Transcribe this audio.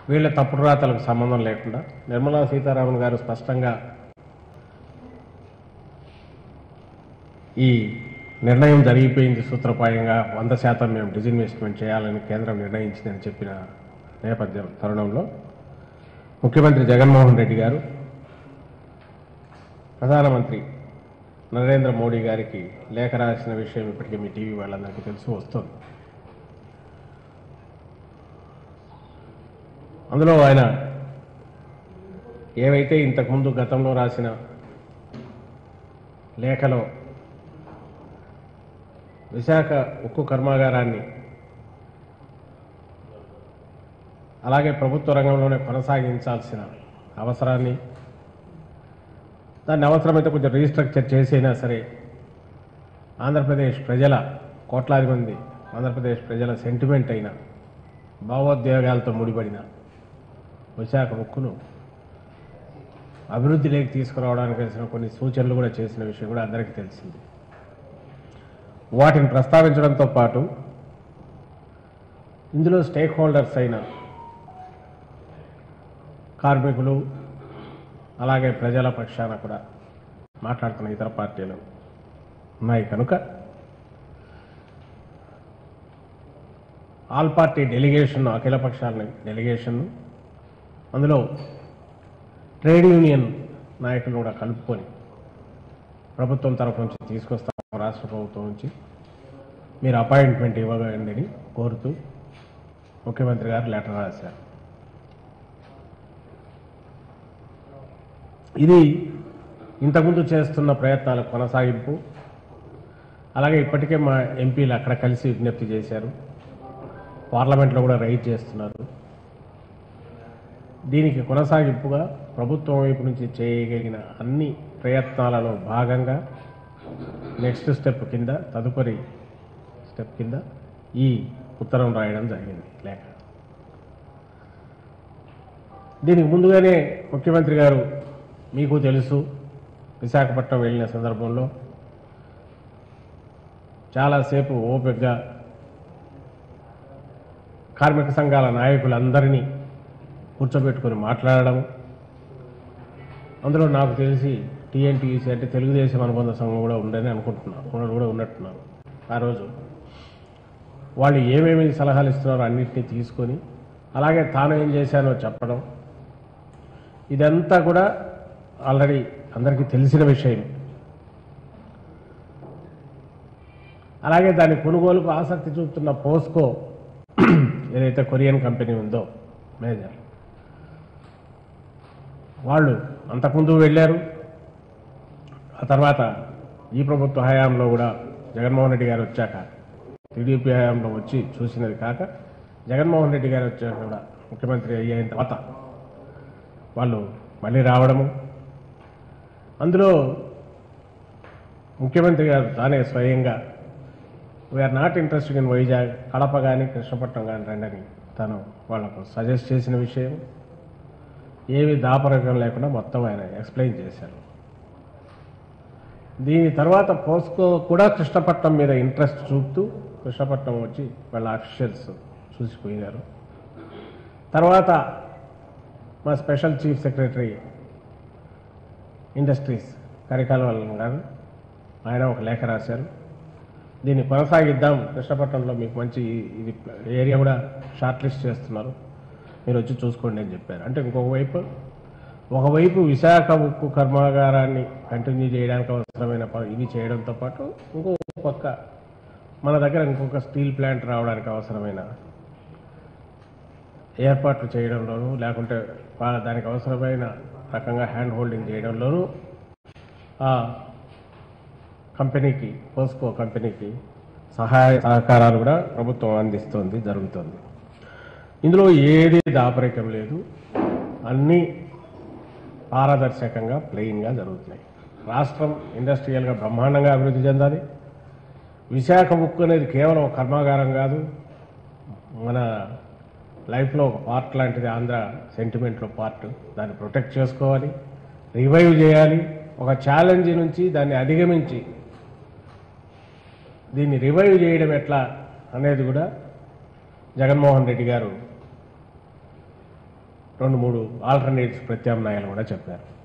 వీళ్ళ తప్పుడు రాతలకు సంబంధం లేకుండా నిర్మలా సీతారామన్ గారు స్పష్టంగా ఈ నిర్ణయం జరిగిపోయింది సూత్రప్రాయంగా వంద శాతం మేము డిజిన్వెస్ట్మెంట్ చేయాలని కేంద్రం నిర్ణయించిందని చెప్పిన నేపథ్యం తరుణంలో ముఖ్యమంత్రి జగన్మోహన్ రెడ్డి గారు ప్రధానమంత్రి నరేంద్ర మోడీ గారికి లేఖ రాసిన విషయం ఇప్పటికే మీ టీవీ వాళ్ళందరికీ తెలుసు వస్తుంది అందులో ఆయన ఏవైతే ఇంతకుముందు గతంలో రాసిన లేఖలో విశాఖ ఉక్కు కర్మాగారాన్ని అలాగే ప్రభుత్వ రంగంలోనే కొనసాగించాల్సిన అవసరాన్ని దాన్ని అవసరమైతే కొంచెం రీస్ట్రక్చర్ చేసైనా సరే ఆంధ్రప్రదేశ్ ప్రజల కోట్లాది మంది ఆంధ్రప్రదేశ్ ప్రజల సెంటిమెంట్ అయిన భావోద్వేగాలతో ముడిపడిన విశాఖ ఉక్కును అభివృద్ధిలోకి తీసుకురావడానికి వేసిన కొన్ని సూచనలు కూడా చేసిన విషయం కూడా అందరికీ తెలిసింది వాటిని ప్రస్తావించడంతో పాటు ఇందులో స్టేక్ హోల్డర్స్ అయిన కార్మికులు అలాగే ప్రజల పక్షాన కూడా మాట్లాడుతున్న ఇతర పార్టీలు ఉన్నాయి కనుక ఆల్ పార్టీ డెలిగేషన్ అఖిల పక్షాల డెలిగేషన్ అందులో ట్రేడ్ యూనియన్ నాయకులను కూడా కలుపుకొని ప్రభుత్వం తరఫు నుంచి తీసుకొస్తాం రాష్ట్ర ప్రభుత్వం నుంచి మీరు అపాయింట్మెంట్ ఇవ్వకండి అని కోరుతూ ముఖ్యమంత్రి గారు లెటర్ రాశారు ఇది ఇంతకుముందు చేస్తున్న ప్రయత్నాల కొనసాగింపు అలాగే ఇప్పటికే మా ఎంపీలు అక్కడ కలిసి విజ్ఞప్తి చేశారు పార్లమెంట్లో కూడా రైట్ చేస్తున్నారు దీనికి కొనసాగింపుగా ప్రభుత్వం వైపు నుంచి చేయగలిగిన అన్ని ప్రయత్నాలలో భాగంగా నెక్స్ట్ స్టెప్ కింద తదుపరి స్టెప్ కింద ఈ ఉత్తరం రాయడం జరిగింది లేఖ దీనికి ముందుగానే ముఖ్యమంత్రి గారు మీకు తెలుసు విశాఖపట్నం వెళ్ళిన సందర్భంలో చాలాసేపు ఓపికగా కార్మిక సంఘాల నాయకులందరినీ కూర్చోబెట్టుకొని మాట్లాడడం అందులో నాకు తెలిసి టీఎన్టీసీ అంటే తెలుగుదేశం అనుబంధ సంఘం కూడా ఉందని అనుకుంటున్నాను కూడా కూడా ఉన్నట్టున్నారు ఆ రోజు వాళ్ళు ఏమేమి సలహాలు ఇస్తున్నారో అన్నింటినీ తీసుకొని అలాగే తాను ఏం చేశానో చెప్పడం ఇదంతా కూడా ఆల్రెడీ అందరికీ తెలిసిన విషయం అలాగే దాని కొనుగోలుకు ఆసక్తి చూపుతున్న పోస్కో ఏదైతే కొరియన్ కంపెనీ ఉందో మేజర్ వాళ్ళు అంతకుముందు వెళ్ళారు ఆ తర్వాత ఈ ప్రభుత్వ హయాంలో కూడా జగన్మోహన్ రెడ్డి గారు వచ్చాక టీడీపీ హయాంలో వచ్చి చూసినది కాక జగన్మోహన్ రెడ్డి గారు వచ్చాక కూడా ముఖ్యమంత్రి అయిన తర్వాత వాళ్ళు మళ్ళీ రావడము అందులో ముఖ్యమంత్రి గారు తానే స్వయంగా we're not interested in Vizag Kadapa కానీ కృష్ణపట్నం కానీ రండని తను వాళ్ళకు సజెస్ట్ చేసిన విషయం ఏమి దాపరకం లేకుండా మొత్తం ఆయన ఎక్స్ప్లెయిన్ చేశారు దీని తర్వాత పోస్కో కూడా కృష్ణపట్నం మీద ఇంట్రెస్ట్ చూపుతూ కృష్ణపట్నం వచ్చి వాళ్ళ అఫీషియల్స్ చూసిపోయినారు తర్వాత మా special chief secretary industries Karikalavallam గారు ఆయన ఒక లేఖ రాశారు దీన్ని కొనసాగిద్దాం కృష్ణపట్నంలో మీకు మంచి ఇది ఏరియా కూడా షార్ట్ లిస్ట్ చేస్తున్నారు మీరు వచ్చి చూసుకోండి అని చెప్పారు అంటే ఇంకొక వైపు ఒకవైపు విశాఖ ఉక్కు కర్మాగారాన్ని కంటిన్యూ చేయడానికి అవసరమైన ప- ఇది చేయడంతో పాటు ఇంకో పక్క మన దగ్గర ఇంకొక స్టీల్ ప్లాంట్ రావడానికి అవసరమైన ఏర్పాట్లు చేయడంలోనూ లేకుంటే వా- దానికి అవసరమైన రకంగా హ్యాండ్ హోల్డింగ్ చేయడంలోనూ ఆ కంపెనీకి పోస్కో కంపెనీకి సహాయ సహకారాలు కూడా ప్రభుత్వం అందిస్తోంది జరుగుతోంది ఇందులో ఏది దాపరికం లేదు అన్నీ పారదర్శకంగా ప్లెయిన్గా జరుగుతున్నాయి రాష్ట్రం ఇండస్ట్రియల్గా బ్రహ్మాండంగా అభివృద్ధి చెందాలి విశాఖ ఉక్కు అనేది కేవలం ఒక కర్మాగారం కాదు మన లైఫ్లో ఒక పార్ట్ లాంటిది ఆంధ్ర సెంటిమెంట్లో పార్ట్ దాన్ని ప్రొటెక్ట్ చేసుకోవాలి రివైవ్ చేయాలి ఒక ఛాలెంజ్ నుంచి దాన్ని అధిగమించి దీన్ని రివైవ్ చేయడం ఎట్లా అనేది కూడా జగన్మోహన్ రెడ్డి గారు రెండు మూడు ఆల్టర్నేట్స్ ప్రత్యామ్నాయాలు కూడా చెప్పారు